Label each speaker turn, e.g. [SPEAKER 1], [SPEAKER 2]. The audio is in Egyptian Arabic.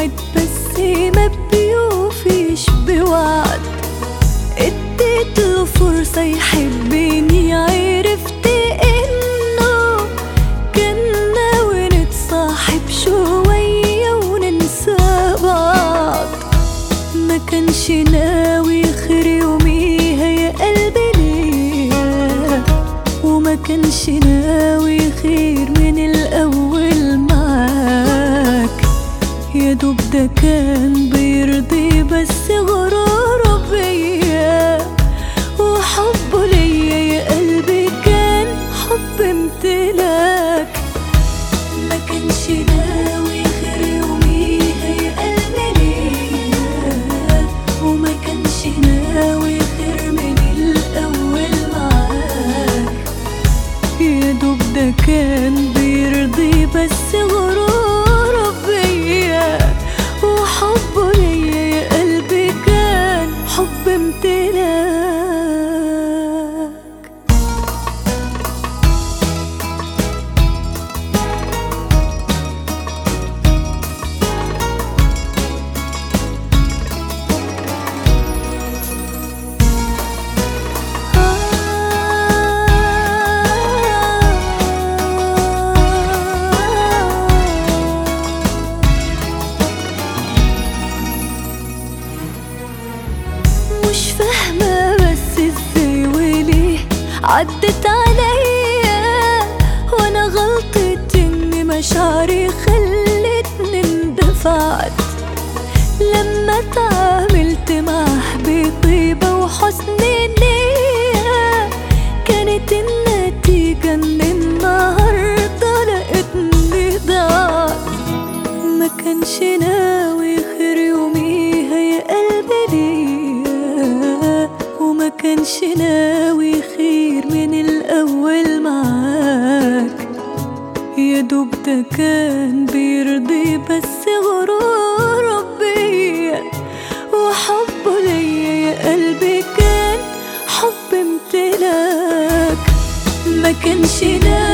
[SPEAKER 1] وعد بس ما بيوفيش بوعد اديتله فرصة يحبني عرفت انه كان ناوي نتصاحب شوية وننسى بعض ما كانش ناوي خير يوميها يا قلبي ليا وما كانش ناوي خير من الأول معاك يا دوب ده كان بيرضي بس غراره بيا وحبه ليا يا قلبي كان حب امتلاك ما كانش ناوي خير يوميها يا قلبي ليا وما كانش ناوي خير من الأول معاك يا دوب ده كان بيرضي بس غرور بيا وحبه ليا يا قلبي كان حب امتلاك مش فاهمة بس ازاي وليه عدت عليا وانا غلطت ان مشاعري خلتني اندفعت لما تعاملت معاه بطيبة وحسن نية كانت النتيجة ان النهاردة لقيتني ضاعت ما كانش ناوي خير يوميها يا قلبي ليا وما كانش ناوي خير من الأول معاك يا دوب ده كان بيرضي بس غرور بيا وحبه ليا يا قلبي كان حب امتلاك ما كانش ناوي